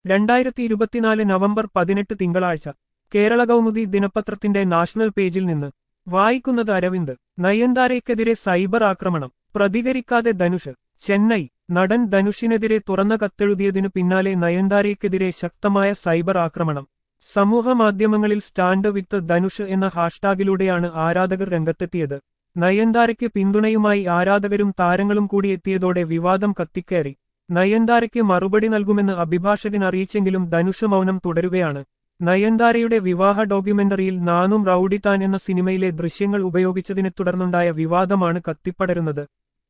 രണ്ടായിരത്തി ഇരുപത്തിനാല് നവംബർ പതിനെട്ട് തിങ്കളാഴ്ച കേരള കൗമുദി ദിനപത്രത്തിന്റെ നാഷണൽ പേജിൽ നിന്ന് വായിക്കുന്നത് അരവിന്ദ് നയൻതാരയ്ക്കെതിരെ സൈബർ ആക്രമണം പ്രതികരിക്കാതെ ധനുഷ് ചെന്നൈ നടൻ ധനുഷിനെതിരെ തുറന്ന കത്തെഴുതിയതിനു പിന്നാലെ നയൻതാരയ്ക്കെതിരെ ശക്തമായ സൈബർ ആക്രമണം സമൂഹമാധ്യമങ്ങളിൽ സ്റ്റാൻഡ് വിത്ത് ധനുഷ് എന്ന ഹാഷ്ടാഗിലൂടെയാണ് ആരാധകർ രംഗത്തെത്തിയത് നയൻതാരയ്ക്ക് പിന്തുണയുമായി ആരാധകരും താരങ്ങളും കൂടി എത്തിയതോടെ വിവാദം കത്തിക്കയറി നയൻതാരയ്ക്ക് മറുപടി നൽകുമെന്ന് അഭിഭാഷകൻ അറിയിച്ചെങ്കിലും ധനുഷ് മൗനം തുടരുകയാണ് നയൻതാരയുടെ വിവാഹ ഡോക്യുമെന്ററിയിൽ നാനും റൌഡിത്താൻ എന്ന സിനിമയിലെ ദൃശ്യങ്ങൾ ഉപയോഗിച്ചതിനെ തുടർന്നുണ്ടായ വിവാദമാണ് കത്തിപ്പടരുന്നത്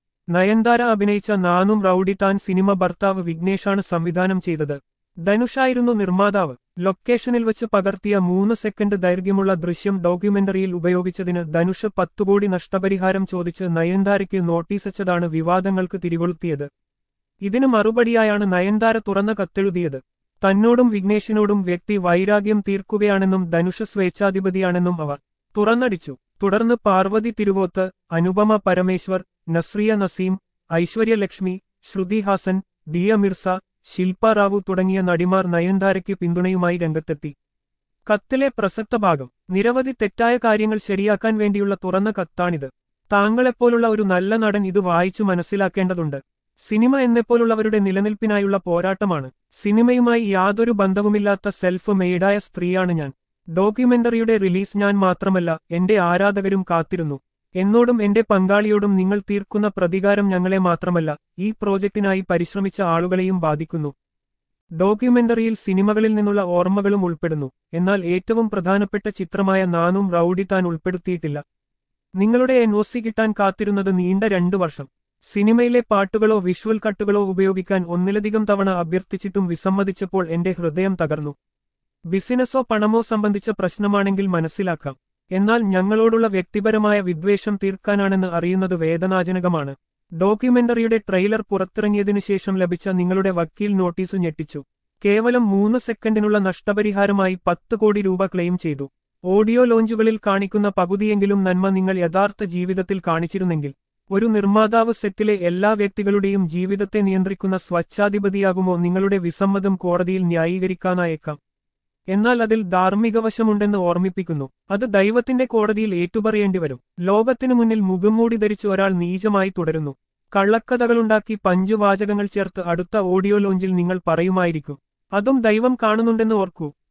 നയൻതാര അഭിനയിച്ച നാനും റൌഡിത്താൻ സിനിമ ഭർത്താവ് വിഘ്നേഷാണ് സംവിധാനം ചെയ്തത് ധനുഷായിരുന്നു നിർമ്മാതാവ് ലൊക്കേഷനിൽ വെച്ച് പകർത്തിയ മൂന്ന് സെക്കൻഡ് ദൈർഘ്യമുള്ള ദൃശ്യം ഡോക്യുമെന്ററിയിൽ ഉപയോഗിച്ചതിന് ധനുഷ് പത്തുകോടി നഷ്ടപരിഹാരം ചോദിച്ച് നയൻതാരയ്ക്ക് നോട്ടീസച്ചതാണ് വിവാദങ്ങൾക്ക് തിരികൊളുത്തിയത് ഇതിന് മറുപടിയായാണ് നയൻതാര തുറന്ന കത്തെഴുതിയത് തന്നോടും വിഘ്നേഷിനോടും വ്യക്തി വൈരാഗ്യം തീർക്കുകയാണെന്നും ധനുഷ് സ്വേച്ഛാധിപതിയാണെന്നും അവർ തുറന്നടിച്ചു തുടർന്ന് പാർവതി തിരുവോത്ത് അനുപമ പരമേശ്വർ നസ്രിയ നസീം ഐശ്വര്യലക്ഷ്മി ശ്രുതി ഹാസൻ ദിയ മിർസ ശിൽപ റാവു തുടങ്ങിയ നടിമാർ നയൻതാരയ്ക്ക് പിന്തുണയുമായി രംഗത്തെത്തി കത്തിലെ പ്രസക്ത ഭാഗം നിരവധി തെറ്റായ കാര്യങ്ങൾ ശരിയാക്കാൻ വേണ്ടിയുള്ള തുറന്ന കത്താണിത് താങ്കളെപ്പോലുള്ള ഒരു നല്ല നടൻ ഇത് വായിച്ചു മനസ്സിലാക്കേണ്ടതുണ്ട് സിനിമ എന്നെപ്പോലുള്ളവരുടെ നിലനിൽപ്പിനായുള്ള പോരാട്ടമാണ് സിനിമയുമായി യാതൊരു ബന്ധവുമില്ലാത്ത സെൽഫ് മെയ്ഡായ സ്ത്രീയാണ് ഞാൻ ഡോക്യുമെന്ററിയുടെ റിലീസ് ഞാൻ മാത്രമല്ല എന്റെ ആരാധകരും കാത്തിരുന്നു എന്നോടും എന്റെ പങ്കാളിയോടും നിങ്ങൾ തീർക്കുന്ന പ്രതികാരം ഞങ്ങളെ മാത്രമല്ല ഈ പ്രോജക്റ്റിനായി പരിശ്രമിച്ച ആളുകളെയും ബാധിക്കുന്നു ഡോക്യുമെന്ററിയിൽ സിനിമകളിൽ നിന്നുള്ള ഓർമ്മകളും ഉൾപ്പെടുന്നു എന്നാൽ ഏറ്റവും പ്രധാനപ്പെട്ട ചിത്രമായ നാനും റൌഡി താൻ ഉൾപ്പെടുത്തിയിട്ടില്ല നിങ്ങളുടെ എൻഒസി കിട്ടാൻ കാത്തിരുന്നത് നീണ്ട രണ്ടു വർഷം സിനിമയിലെ പാട്ടുകളോ വിഷ്വൽ കട്ടുകളോ ഉപയോഗിക്കാൻ ഒന്നിലധികം തവണ അഭ്യർത്ഥിച്ചിട്ടും വിസമ്മതിച്ചപ്പോൾ എന്റെ ഹൃദയം തകർന്നു ബിസിനസ്സോ പണമോ സംബന്ധിച്ച പ്രശ്നമാണെങ്കിൽ മനസ്സിലാക്കാം എന്നാൽ ഞങ്ങളോടുള്ള വ്യക്തിപരമായ വിദ്വേഷം തീർക്കാനാണെന്ന് അറിയുന്നത് വേദനാജനകമാണ് ഡോക്യുമെന്ററിയുടെ ട്രെയിലർ പുറത്തിറങ്ങിയതിനു ശേഷം ലഭിച്ച നിങ്ങളുടെ വക്കീൽ നോട്ടീസ് ഞെട്ടിച്ചു കേവലം മൂന്ന് സെക്കൻഡിനുള്ള നഷ്ടപരിഹാരമായി പത്ത് കോടി രൂപ ക്ലെയിം ചെയ്തു ഓഡിയോ ലോഞ്ചുകളിൽ കാണിക്കുന്ന പകുതിയെങ്കിലും നന്മ നിങ്ങൾ യഥാർത്ഥ ജീവിതത്തിൽ കാണിച്ചിരുന്നെങ്കിൽ ഒരു നിർമ്മാതാവ് സെറ്റിലെ എല്ലാ വ്യക്തികളുടെയും ജീവിതത്തെ നിയന്ത്രിക്കുന്ന സ്വച്ഛാധിപതിയാകുമോ നിങ്ങളുടെ വിസമ്മതം കോടതിയിൽ ന്യായീകരിക്കാനായേക്കാം എന്നാൽ അതിൽ ധാർമ്മികവശമുണ്ടെന്ന് ഓർമ്മിപ്പിക്കുന്നു അത് ദൈവത്തിന്റെ കോടതിയിൽ ഏറ്റുപറയേണ്ടിവരും ലോകത്തിനു മുന്നിൽ മുഖംമൂടി ധരിച്ച് ഒരാൾ നീചമായി തുടരുന്നു കള്ളക്കഥകളുണ്ടാക്കി പഞ്ചുവാചകങ്ങൾ ചേർത്ത് അടുത്ത ഓഡിയോ ലോഞ്ചിൽ നിങ്ങൾ പറയുമായിരിക്കും അതും ദൈവം കാണുന്നുണ്ടെന്ന് ഓർക്കൂ